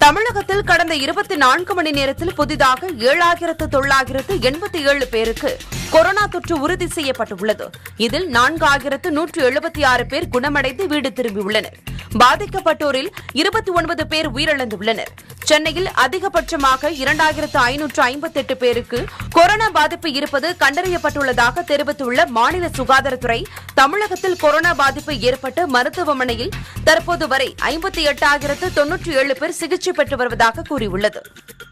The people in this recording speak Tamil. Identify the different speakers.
Speaker 1: தமிழகத்தில் கடந்த இருபத்தி நான்கு மணி நேரத்தில் புதிதாக ஏழாயிரத்து தொள்ளாயிரத்து எண்பத்தி ஏழு பேருக்கு கொரோனா தொற்று உறுதி செய்யப்பட்டுள்ளது இதில் நான்காயிரத்து நூற்று எழுபத்தி ஆறு பேர் குணமடைந்து வீடு திரும்பியுள்ளனர் பாதிக்கப்பட்டோரில் இருபத்தி ஒன்பது பேர் உயிரிழந்துள்ளனர் சென்னையில் அதிகபட்சமாக இரண்டாயிரத்து ஐநூற்று ஐம்பத்தி எட்டு பேருக்கு கொரோனா பாதிப்பு இருப்பது கண்டறியப்பட்டுள்ளதாக தெரிவித்துள்ள மாநில சுகாதாரத்துறை தமிழகத்தில் கொரோனா பாதிப்பு ஏற்பட்டு மருத்துவமனையில் தற்போது வரை ஐம்பத்தி எட்டாயிரத்து தொன்னூற்றி ஏழு பேர் சிகிச்சை பெற்று வருவதாக கூறியுள்ளது